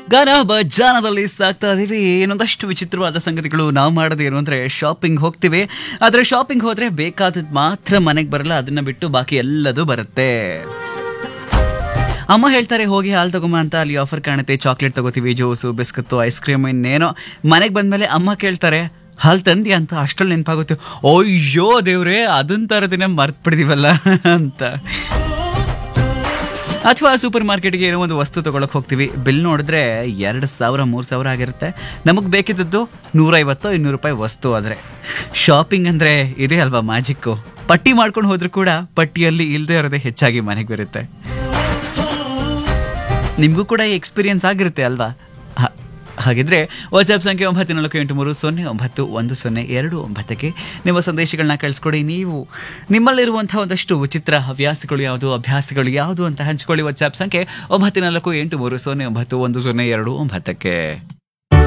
ಗಾನ ಬಜಾನದಲ್ಲಿ ಸಾಕ್ತಾ ಇದೀವಿ ಇನ್ನೊಂದಷ್ಟು ವಿಚಿತ್ರವಾದ ಸಂಗತಿಗಳು ನಾವು ಮಾಡೋದು ಏನು ಅಂದ್ರೆ ಶಾಪಿಂಗ್ ಹೋಗ್ತೀವಿ ಆದ್ರೆ ಶಾಪಿಂಗ್ ಹೋದ್ರೆ ಬೇಕಾದದ್ ಮಾತ್ರ ಮನೆಗೆ ಬರಲ್ಲ ಅದನ್ನ ಬಿಟ್ಟು ಬಾಕಿ ಎಲ್ಲದೂ ಬರುತ್ತೆ ಅಮ್ಮ ಹೇಳ್ತಾರೆ ಹೋಗಿ ಹಾಲು ತಗೊಂಬ ಅಂತ ಅಲ್ಲಿ ಆಫರ್ ಕಾಣುತ್ತೆ ಚಾಕ್ಲೇಟ್ ತಗೋತೀವಿ ಜ್ಯೂಸು ಬಿಸ್ಕತ್ತು ಐಸ್ ಕ್ರೀಮ್ ಇನ್ನೇನೋ ಮನೆಗೆ ಬಂದ್ಮೇಲೆ ಅಮ್ಮ ಕೇಳ್ತಾರೆ ಹಾಲು ತಂದಿ ಅಂತ ಅಷ್ಟ್ರಲ್ಲಿ ನೆನಪಾಗುತ್ತೆ ಅಯ್ಯೋ ದೇವ್ರೆ ಅದನ್ನ ತರದಿನ ಮರ್ತ್ ಬಿಡಿದೀವಲ್ಲ ಅಂತ ಅಥವಾ ಸೂಪರ್ ಮಾರ್ಕೆಟ್ಗೆ ಏನೋ ಒಂದು ವಸ್ತು ತಗೊಳಕ್ ಹೋಗ್ತೀವಿ ಬಿಲ್ ನೋಡಿದ್ರೆ ಎರಡು ಸಾವಿರ ಮೂರು ಸಾವಿರ ಆಗಿರುತ್ತೆ ನಮಗೆ ಬೇಕಿದ್ದದ್ದು ನೂರೈವತ್ತೋ ಇನ್ನೂರು ರೂಪಾಯಿ ವಸ್ತು ಆದರೆ ಶಾಪಿಂಗ್ ಅಂದರೆ ಇದೇ ಅಲ್ವಾ ಮ್ಯಾಜಿಕ್ಕು ಪಟ್ಟಿ ಮಾಡ್ಕೊಂಡು ಹೋದ್ರೂ ಕೂಡ ಪಟ್ಟಿಯಲ್ಲಿ ಇಲ್ಲದೆ ಇರೋದೇ ಹೆಚ್ಚಾಗಿ ಮನೆಗೆ ಬರುತ್ತೆ ನಿಮಗೂ ಕೂಡ ಈ ಎಕ್ಸ್ಪೀರಿಯನ್ಸ್ ಆಗಿರುತ್ತೆ ಅಲ್ವಾ ಹ- ಹಾಗಿದ್ರೆ ವಾಟ್ಸ್ಆಪ್ ಸಂಖ್ಯೆ ಒಂಬತ್ತು ನಾಲ್ಕು ಎಂಟು ಮೂರು ಸೊನ್ನೆ ಒಂಬತ್ತು ಒಂದು ಸೊನ್ನೆ ಎರಡು ಒಂಬತ್ತಕ್ಕೆ ನಿಮ್ಮ ಸಂದೇಶಗಳನ್ನ ಕಳಿಸ್ಕೊಡಿ ನೀವು ನಿಮ್ಮಲ್ಲಿರುವಂತಹ ಒಂದಷ್ಟು ವಿಚಿತ್ರ ಹವ್ಯಾಸಗಳು ಯಾವುದು ಅಭ್ಯಾಸಗಳು ಯಾವುದು ಅಂತ ಹಂಚ್ಕೊಳ್ಳಿ ವಾಟ್ಸ್ಆಪ್ ಸಂಖ್ಯೆ ಒಂಬತ್ತು ನಾಲ್ಕು ಎಂಟು ಮೂರು ಸೊನ್ನೆ ಒಂಬತ್ತು ಒಂದು ಸೊನ್ನೆ ಎರಡು ಒಂಬತ್ತಕ್ಕೆ